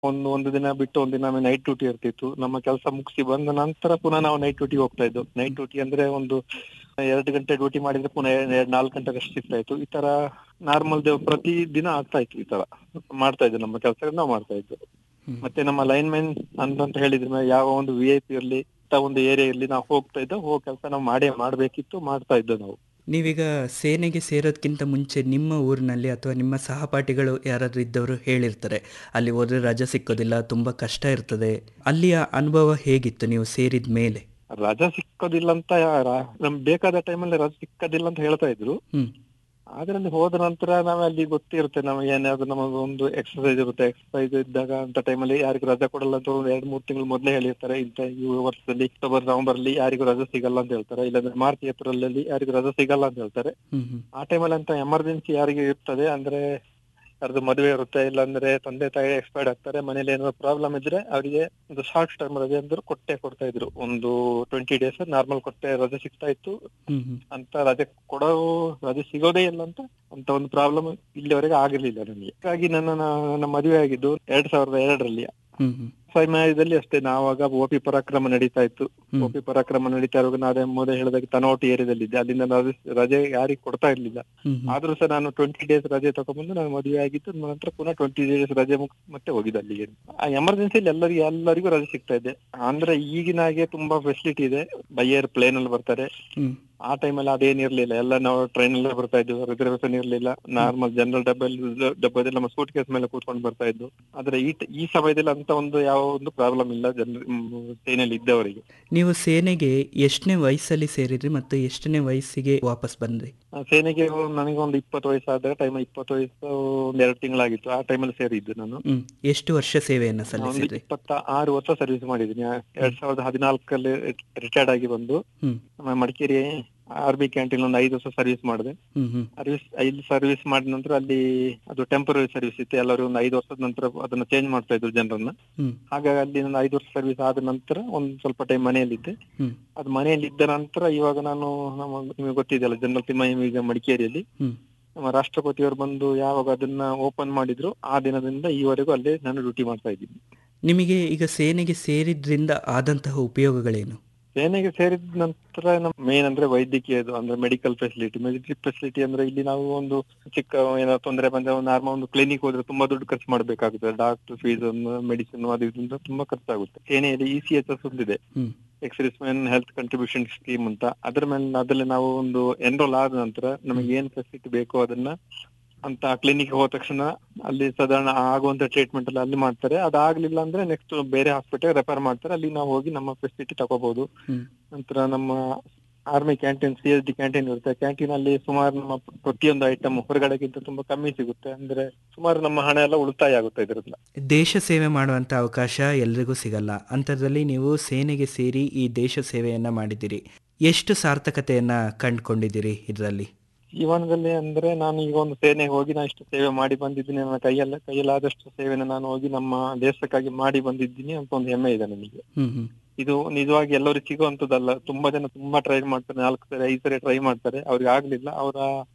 ಒಂದು ಒಂದು ದಿನ ಬಿಟ್ಟು ಒಂದು ದಿನ ನೈಟ್ ಡ್ಯೂಟಿ ಇರ್ತಿತ್ತು ನಮ್ಮ ಕೆಲಸ ಮುಗಿಸಿ ಬಂದ ನಂತರ ಪುನಃ ನಾವು ನೈಟ್ ಡ್ಯೂಟಿ ಹೋಗ್ತಾ ಇದ್ದು ನೈಟ್ ಡ್ಯೂಟಿ ಅಂದ್ರೆ ಒಂದು ಎರಡು ಗಂಟೆ ಡ್ಯೂಟಿ ಮಾಡಿದ್ರೆ ಪುನಃ ಎರಡ್ ನಾಲ್ಕು ಗಂಟೆ ರೆಸ್ಟ್ ಸಿಗ್ತಾ ಇತ್ತು ಈ ತರ ನಾರ್ಮಲ್ ಪ್ರತಿ ದಿನ ಆಗ್ತಾ ಇತ್ತು ಈ ತರ ಮಾಡ್ತಾ ಇದ್ದು ನಮ್ಮ ಕೆಲಸ ನಾವು ಮಾಡ್ತಾ ಇದ್ದು ಹ್ಮ್. ಮತ್ತೆ ನಮ್ಮ ಲೈನ್ ಮ್ಯಾನ್ ಅಂತ ಹೇಳಿದ್ರೆ ಯಾವ ಒಂದು ವಿ ಐ ಪಿ ಇರ್ಲಿ ಇಂಥ ಒಂದು ಏರಿಯಾ ಇರ್ಲಿ ನಾವು ಹೋಗ್ತಾ ಇದ್ದೋ ಹೋಗೋ ಕೆಲಸ ನಾವು ಮಾಡೇ ಮಾಡ್ಬೇಕಿತ್ತು ಮಾಡ್ತಾ ಇದ್ದೋ ನಾವು ನೀವೀಗ ಸೇನೆಗೆ ಸೇರೋದಕ್ಕಿಂತ ಮುಂಚೆ ನಿಮ್ಮ ಊರಿನಲ್ಲಿ ಅಥವಾ ನಿಮ್ಮ ಸಹಪಾಠಿಗಳು ಯಾರಾದ್ರೂ ಇದ್ದವರು ಹೇಳಿರ್ತಾರೆ ಅಲ್ಲಿ ಹೋದ್ರೆ ರಜೆ ಸಿಕ್ಕೋದಿಲ್ಲ ತುಂಬ ಕಷ್ಟ ಇರ್ತದೆ ಅಲ್ಲಿಯ ಅನುಭವ ಹೇಗಿತ್ತು ನೀವು ಸೇರಿದ ಮೇಲೆ ರಜಾ ಸಿಕ್ಕೋದಿಲ್ಲ ಅಂತ ರ- ನಮ್ಗೆ ಬೇಕಾದ ಟೈಮಲ್ಲಿ ರಜೆ ಸಿಕ್ಕೋದಿಲ್ಲ ಅಂತ ಹೇಳ್ತಾ ಇದ್ರು ಹ್ಮ್ ಆದ್ರೆ ಅಲ್ಲಿ ಹೋದ ನಂತರ ನಾವ್ ಅಲ್ಲಿ ಗೊತ್ತಿರುತ್ತೆ ನಮಗೆ ಏನಾದ್ರು ನಮಗೆ ಒಂದು ಎಕ್ಸರ್ಸೈಸ್ ಇರುತ್ತೆ ಎಕ್ಸರ್ಸೈಸ್ ಇದ್ದಾಗ ಅಂತ ಟೈಮಲ್ಲಿ ಯಾರಿಗೂ ರಜೆ ಕೊಡಲ್ಲ ಅಂತ ಒಂದು ಎರಡ್ ಮೂರ್ ತಿಂಗಳು ಮೊದಲೇ ಹೇಳಿರ್ತಾರೆ ಇಂತ ಈ ವರ್ಷದಲ್ಲಿ ಅಕ್ಟೋಬರ್ ನವೆಂಬರ್ ಅಲ್ಲಿ ಯಾರಿಗೂ ರಜೆ ಸಿಗಲ್ಲ ಅಂತ ಹೇಳ್ತಾರೆ ಇಲ್ಲಾಂದ್ರೆ ಮಾರ್ಚ್ ಏಪ್ರಿಲ್ ಅಲ್ಲಿ ಯಾರಿಗೂ ರಜೆ ಸಿಗಲ್ಲ ಅಂತ ಹೇಳ್ತಾರೆ ಹ್ಮ್ ಹ್ಮ್ ಆ ಟೈಮಲ್ಲಿ ಅಂತ ಎಮರ್ಜೆನ್ಸಿ ಯಾರಿಗೆ ಇರ್ತದೆ ಅಂದ್ರೆ ಯಾರ್ದು ಮದುವೆ ಇರುತ್ತೆ ಇಲ್ಲಾಂದ್ರೆ ತಂದೆ ತಾಯಿ ಎಕ್ಸ್ಪೈರ್ಡ್ ಆಗ್ತಾರೆ ಮನೇಲಿ ಏನಾದ್ರು ಪ್ರಾಬ್ಲಮ್ ಇದ್ರೆ ಅವರಿಗೆ ಒಂದು ಶಾರ್ಟ್ ಟರ್ಮ್ ರಜೆ ಅಂದ್ರೆ ಕೊಟ್ಟೆ ಕೊಡ್ತಾ ಇದ್ರು ಒಂದು ಟ್ವೆಂಟಿ ಡೇಸ್ ನಾರ್ಮಲ್ ಕೊಟ್ಟೆ ರಜೆ ಸಿಗ್ತಾ ಇತ್ತು ಹ್ಮ್ ಹ್ಮ್ ಅಂತ ರಜೆ ಕೊಡೋ ರಜೆ ಸಿಗೋದೇ ಇಲ್ಲ ಅಂತ ಅಂತ ಒಂದು ಪ್ರಾಬ್ಲಮ್ ಇಲ್ಲಿವರೆಗೆ ಆಗಿರ್ಲಿಲ್ಲ ನನಗೆ ಹಾಗಾಗಿ ನನ್ನ ನನ್ನ ಮದುವೆ ಆಗಿದ್ದು ಎರಡ್ ಸಾವಿರದ ಎರಡರಲ್ಲಿ ಹ್ಮ್ ಹ್ಮ್ ಸಮಯದಲ್ಲಿ ಅಷ್ಟೇ ನಾವಾಗ ಓಪಿ ಪರಾಕ್ರಮ ನಡೀತಾ ಇತ್ತು ಹ್ಮ್. ಓಪಿ ಪರಾಕ್ರಮ ನಡೀತಾ ಇರುವಾಗ ನಾನೇ ಮೊದಲು ಹೇಳಿದಾಗ ತನೋಟಿ ಏರಿಯಾದಲ್ಲಿದ್ದೆ ಅಲ್ಲಿಂದ ರಜೆ ರಜೆ ಯಾರಿಗೂ ಕೊಡ್ತಾ ಇರ್ಲಿಲ್ಲ ಹ್ಮ್ ಹ್ಮ್ ಆದ್ರೂ ಸಹ ನಾನು ಟ್ವೆಂಟಿ ಡೇಸ್ ರಜೆ ತಗೊಂಡ್ಬಂದು ನಾನು ಮದುವೆ ಆಗಿದ್ದು ನಂತರ ಪುನಃ ಟ್ವೆಂಟಿ ಡೇಸ್ ರಜೆ ಮುಗಿಸ್ ಮತ್ತೆ ಹೋಗಿದ್ದು ಅಲ್ಲಿಗೆ ಆ ಎಮರ್ಜೆನ್ಸಿಯಲ್ಲಿ ಎಲ್ಲರಿಗೂ ಎಲ್ಲರಿಗೂ ರಜೆ ಸಿಗ್ತಾ ಇದೆ ಅಂದ್ರೆ ಈಗಿನ ಹಾಗೆ ತುಂಬಾ ಫೆಸಿಲಿಟಿ ಇದೆ ಬೈ ಏರ್ ಪ್ಲೇನ್ ಅಲ್ಲಿ ಬರ್ತಾರೆ ಹ್ಮ್ ಆ ಟೈಮಲ್ಲಿ ಅದೇನಿರ್ಲಿಲ್ಲ ಎಲ್ಲ ನಾವು ಟ್ರೈನ್ ಅಲ್ಲೇ ಬರ್ತಾ ಇದ್ವಿ ರಿಸರ್ವೇಶನ್ ಇರ್ಲಿಲ್ಲ ನಾರ್ಮಲ್ ಜನರಲ್ ಡಬ್ಬಲ್ಲಿ ಡಬ್ಬದಲ್ಲಿ ನಮ್ಮ ಸೂಟ್ ಕೇಸ್ ಮೇಲೆ ಕೂತ್ಕೊಂಡು ಬರ್ತಾ ಇದ್ದು ಆದ್ರೆ ಈ ಟ- ಈ ಸಮಯದಲ್ಲಿ ಅಂತ ಒಂದು ಯಾವ ಒಂದು ಪ್ರಾಬ್ಲಮ್ ಇಲ್ಲ ಜನರು ಸೇನೆಯಲ್ಲಿ ಇದ್ದವರಿಗೆ ನೀವು ಸೇನೆಗೆ ಎಷ್ಟನೇ ವಯಸ್ಸಲ್ಲಿ ಸೇರಿದ್ರಿ ಮತ್ತು ಎಷ್ಟನೇ ವಯಸ್ಸಿಗೆ ವಾಪಸ್ ಬಂದ್ರಿ ಆ ಸೇನೆಗೆ ನನಗೆ ಒಂದು ಇಪ್ಪತ್ತು ವಯಸ್ಸಾದಾಗ ಟೈಮ್ ಇಪ್ಪತ್ತು ವಯಸ್ಸು ಒಂದ್ ಎರಡು ತಿಂಗಳಾಗಿತ್ತು ಆ ಟೈಮಲ್ಲಿ ಸೇರಿದ್ದು ನಾನು ಹ್ಮ್ ಎಷ್ಟು ವರ್ಷ ಸೇವೆಯನ್ನ ಒಂದು ಸಲ್ಲಿಸಿದ್ರಿ ಇಪ್ಪತ್ತ ಆರು ವರ್ಷ ಸರ್ವಿಸ್ ಮಾಡಿದ್ದೀನಿ ಎರಡ್ ಸಾವಿರದ ಹದಿನಾಲ್ಕಲ್ಲಿ ರಿಟೈರ್ಡ್ ಆಗಿ ಬಂದು ಹ್ಮ್ ನಮ್ಮ ಮಡಿಕೇರಿ ಆರ್ ಬಿ ಕ್ಯಾಂಟೀನ್ ಒಂದು ಐದು ವರ್ಷ ಸರ್ವಿಸ್ ಮಾಡಿದೆ ಹ್ಮ್ ಹ್ಮ್ ಸರ್ವಿಸ್ ಇಲ್ಲಿ ಸರ್ವಿಸ್ ಮಾಡಿದ ನಂತರ ಅಲ್ಲಿ ಅದು ಟೆಂಪರರಿ ಸರ್ವಿಸ್ ಇತ್ತು ಎಲ್ಲರೂ ಒಂದು ಐದು ವರ್ಷದ ನಂತರ ಅದನ್ನ ಚೇಂಜ್ ಮಾಡ್ತಾ ಇದ್ರು ಜನರನ್ನ ಹ್ಮ್ ಹಾಗಾಗಿ ಅಲ್ಲಿ ಒಂದು ಐದು ವರ್ಷ ಸರ್ವಿಸ್ ಆದ ನಂತರ ಒಂದ್ ಸ್ವಲ್ಪ ಟೈಮ್ ಮನೆಯಲ್ಲಿದ್ದೆ ಹ್ಮ್ ಅದು ಮನೆಯಲ್ಲಿ ಇದ್ದ ನಂತರ ಇವಾಗ ನಾನು ನಮ್ಮ ನಿಮಗೆ ಗೊತ್ತಿದೆಯಲ್ಲ ಜನರಲ್ ತಿಮ್ಮಯ್ಯ ಈಗ ಮಡಿಕೇರಿಯಲ್ಲಿ ಹ್ಮ್ ನಮ್ಮ ರಾಷ್ಟ್ರಪತಿಯವರು ಬಂದು ಯಾವಾಗ ಅದನ್ನ ಓಪನ್ ಮಾಡಿದ್ರು ಆ ದಿನದಿಂದ ಈವರೆಗೂ ಅಲ್ಲೇ ನಾನು ಡ್ಯೂಟಿ ಮಾಡ್ತಾ ಇದ್ದೀನಿ ನಿಮಗೆ ಈಗ ಸೇನೆಗೆ ಸೇರಿದ್ರಿಂದ ಆದಂತಹ ಉಪಯೋಗಗಳೇನು ಸೇನೆಗೆ ಸೇರಿದ ನಂತರ ನಮ್ ಮೇನ್ ಅಂದ್ರೆ ವೈದ್ಯಕೀಯದು ಅಂದ್ರೆ ಮೆಡಿಕಲ್ ಫೆಸಿಲಿಟಿ ಮೆಡಿಕಲ್ ಫೆಸಿಲಿಟಿ ಅಂದ್ರೆ ಇಲ್ಲಿ ನಾವು ಒಂದು ಚಿಕ್ಕ ಏನೋ ತೊಂದರೆ ಬಂದ್ರೆ ಒಂದು ನಾರ್ಮಲ್ ಒಂದು ಕ್ಲಿನಿಕ್ ಹೋದ್ರೆ ತುಂಬಾ ದುಡ್ಡು ಖರ್ಚು ಮಾಡ್ಬೇಕಾಗುತ್ತೆ ಡಾಕ್ಟರ್ ಫೀಸ್ ಮೆಡಿಸಿನ್ ಅದು ಇದು ಅಂತ ತುಂಬಾ ಖರ್ಚಾಗುತ್ತೆ ಸೇನೆಯಲ್ಲಿ ಇ ಸಿ ಎಚ್ ಎಸ್ ಒಂದಿದೆ ಹ್ಮ್ ex servicemen health contribution scheme ಅಂತ ಅದ್ರ ಮೇಲೆ ಅದ್ರಲ್ಲಿ ನಾವು ಒಂದು ಎನ್ರೋಲ್ ಆದ ನಂತರ ನಮಗೆ ಏನ್ ಫೆಸಿಲಿಟಿ ಬೇಕೋ ಅದನ್ನ ಅಂತ ಕ್ಲಿನಿಕ್ ಹೋದ ತಕ್ಷಣ ಅಲ್ಲಿ ಸಾಧಾರಣ ಆಗುವಂತ ಟ್ರೀಟ್ಮೆಂಟ್ ಎಲ್ಲ ಅಲ್ಲಿ ಮಾಡ್ತಾರೆ ಅದಾಗ್ಲಿಲ್ಲ ಅಂದ್ರೆ ನೆಕ್ಸ್ಟ್ ಬೇರೆ ಹಾಸ್ಪಿಟಲ್ ರೆಫರ್ ಮಾಡ್ತಾರೆ ಅಲ್ಲಿ ನಾವು ಹೋಗಿ ನಮ್ಮ ಫೆಸಿಲಿಟಿ ತಗೋಬಹುದು ಹ್ಮ್ ನಂತರ ನಮ್ಮ army canteen C S D canteen ಇರುತ್ತೆ ಕ್ಯಾಂಟೀನ್ ಅಲ್ಲಿ ಸುಮಾರು ನಮ್ಮ ಪ್ರತಿಯೊಂದು ಐಟಮ್ ಹೊರಗಡೆಗಿಂತ ತುಂಬಾ ಕಮ್ಮಿ ಸಿಗುತ್ತೆ ಅಂದ್ರೆ ಸುಮಾರು ನಮ್ಮ ಹಣ ಎಲ್ಲ ಉಳಿತಾಯ ಆಗುತ್ತೆ ಇದರಿಂದ ದೇಶ ಸೇವೆ ಮಾಡುವಂಥ ಅವಕಾಶ ಎಲ್ರಿಗೂ ಸಿಗಲ್ಲ ಅಂಥದ್ರಲ್ಲಿ ನೀವು ಸೇನೆಗೆ ಸೇರಿ ಈ ದೇಶ ಸೇವೆಯನ್ನ ಮಾಡಿದ್ದೀರಿ ಎಷ್ಟು ಸಾರ್ಥಕತೆಯನ್ನ ಕಂಡುಕೊಂಡಿದ್ದೀರಿ ಇದರಲ್ಲಿ ಜೀವನದಲ್ಲಿ ಅಂದ್ರೆ ನಾನು ಈಗ ಒಂದು ಸೇನೆಗೆ ಹೋಗಿ ನಾನು ಇಷ್ಟು ಸೇವೆ ಮಾಡಿ ಬಂದಿದ್ದೀನಿ ನನ್ನ ಕೈಯಲ್ಲ ಕೈಯಲ್ಲಾದಷ್ಟು ಸೇವೆನ ನಾನು ಹೋಗಿ ನಮ್ಮ ದೇಶಕ್ಕಾಗಿ ಮಾಡಿ ಬಂದಿದ್ದೀನಿ ಅಂತ ಒಂದು ಹೆಮ್ಮೆ ಇದೆ ನನಗೆ ಹ್ಮ್ ಹ್ಮ್ ಇದು ನಿಜವಾಗಿ ಎಲ್ಲರಿಗೂ ಸಿಗುವಂತದ್ದಲ್ಲ ತುಂಬಾ ಜನ ತುಂಬಾ ಟ್ರೈ ಮಾಡ್ತಾರೆ ನಾಲ್ಕು ಸರಿ ಐದು ಸರಿ ಟ್ರೈ ಮಾಡ್ತಾರೆ ಅವ್ರಿಗೆ ಆಗ್ಲಿಲ್ಲ ಅವರ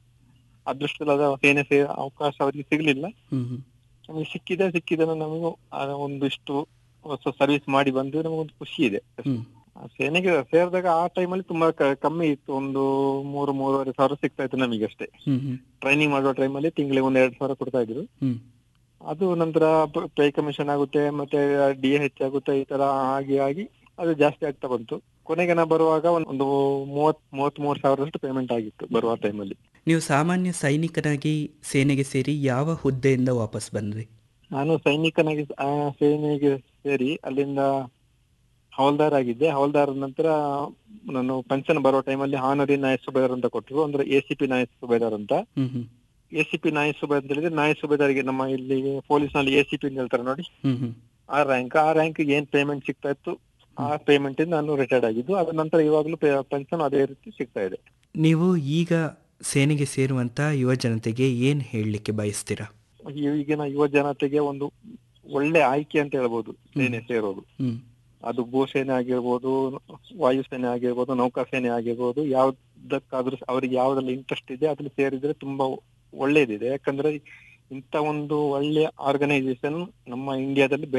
ಅದೃಷ್ಟದ ಸೇನೆ ಸೇ ಅವಕಾಶ ಅವರಿಗೆ ಸಿಗ್ಲಿಲ್ಲ ಹ್ಮ್ ಹ್ಮ್ ನಮಗೆ ಸಿಕ್ಕಿದೆ ಸಿಕ್ಕಿದೆ ನಮಗೂ ಆ ಒಂದಿಷ್ಟು ವರ್ಷ ಸರ್ವಿಸ್ ಮಾಡಿ ಬಂದು ನಮಗೊಂದು ಖುಷಿ ಇದೆ ಹ್ಮ್ ಆ ಸೇನೆಗೆ ಸೇರಿದಾಗ ಆ ಟೈಮಲ್ಲಿ ತುಂಬಾ ಕ- ಕಮ್ಮಿ ಇತ್ತು ಒಂದು ಮೂರು ಮೂರುವರೆ ಸಾವಿರ ಸಿಗ್ತಾ ಇತ್ತು ನಮಗೆ ಅಷ್ಟೇ ಹ್ಮ್ ಹ್ಮ್ ಟ್ರೈನಿಂಗ್ ಮಾಡುವ ಟೈಮಲ್ಲಿ ತಿಂಗಳಿಗೆ ಒಂದ್ ಎರಡ್ ಸಾವಿರ ಕೊಡ್ತಾ ಇದ್ರು ಹ್ಮ್ ಅದು ನಂತರ ಪೇ ಕಮಿಷನ್ ಆಗುತ್ತೆ ಮತ್ತೆ ಡಿ ಹೆಚ್ಚಾಗುತ್ತೆ ಈ ತರ ಆಗಿ ಆಗಿ ಅದು ಜಾಸ್ತಿ ಆಗ್ತಾ ಬಂತು ಕೊನೆಗೆ ನಾ ಬರುವಾಗ ಒಂದ್- ಒಂದು ಮೂವತ್ ಮೂವತ್ತ್ ಮೂರು ಸಾವಿರದಷ್ಟು ಪೇಮೆಂಟ್ ಆಗಿತ್ತು ಬರುವ ಟೈಮಲ್ಲಿ ನೀವು ಸಾಮಾನ್ಯ ಸೈನಿಕನಾಗಿ ಸೇನೆಗೆ ಸೇರಿ ಯಾವ ಹುದ್ದೆಯಿಂದ ವಾಪಸ್ ಬಂದ್ರಿ ನಾನು ಸೈನಿಕನಾಗಿ ಆ ಸೇನೆಗೆ ಸೇರಿ ಅಲ್ಲಿಂದ ಹವಲ್ದಾರ್ ಆಗಿದ್ದೆ ಹವಲ್ದಾರ್ ನಂತರ ನಾನು ಪೆನ್ಷನ್ ಬರೋ ಟೈಮಲ್ಲಿ ಹಾನರಿ ನಾಯಕ್ ಸುಬೇದಾರ್ ಅಂತ ಕೊಟ್ಟರು ಅಂದ್ರೆ A C P naik subedar ಅಂತ ಹ್ಮ್ ಹ್ಮ್ A C P naik subedar ಅಂತ ಹೇಳಿದ್ರೆ ನಾಯಕ್ ಸುಬೇದಾರಿಗೆ ನಮ್ಮ ಇಲ್ಲಿ ಪೊಲೀಸ್ ನಲ್ಲಿ ಎ ಸಿ ಪಿ ಅಂತ ಹೇಳ್ತಾರೆ ನೋಡಿ ಹ್ಮ್ ಹ್ಮ್ ಆ ರ್ಯಾಂಕ್ ಆ ರ್ಯಾಂಕ್ ಏನ್ ಪೇಮೆಂಟ್ ಸಿಗ್ತಾ ಇತ್ತು ಆ ಪೇಮೆಂಟ್ ಇಂದ ನಾನು ರಿಟೈರ್ಡ್ ಆಗಿದ್ದು ಅದ ನಂತರ ಇವಾಗಲೂ ಪೆನ್ಷನ್ ಅದೇ ರೀತಿ ಸಿಗ್ತಾ ಇದೆ ನೀವು ಈಗ ಸೇನೆಗೆ ಸೇರುವಂತ ಯುವ ಜನತೆಗೆ ಏನ್ ಹೇಳಲಿಕ್ಕೆ ಬಯಸ್ತೀರಾ ಈಗಿನ ಯುವ ಜನತೆಗೆ ಒಂದು ಒಳ್ಳೆ ಆಯ್ಕೆ ಅಂತ ಹೇಳ್ಬೋದು ಸೇನೆ ಸೇರೋದು ಹ್ಮ್ ಅದು ಭೂಸೇನೆ ಆಗಿರ್ಬೋದು ವಾಯುಸೇನೆ ಆಗಿರ್ಬೋದು ನೌಕಾಸೇನೆ ಆಗಿರ್ಬೋದು ಯಾವ್ದಕ್ಕಾದ್ರೂ ಅವ್ರಿಗೆ ಯಾವ್ದ್ರಲ್ಲಿ ಇಂಟ್ರೆಸ್ಟ್ ಇದೆ ಅದ್ರಲ್ಲಿ ಸೇರಿದ್ರೆ ತುಂಬಾ ಒಳ್ಳೇದಿದೆ ಯಾಕಂದ್ರೆ ಇಂಥ ಒಂದು ಒಳ್ಳೆ ಆರ್ಗನೈಸೇಷನ್ ನಮ್ಮ ಇಂಡಿಯಾದಲ್ಲಿ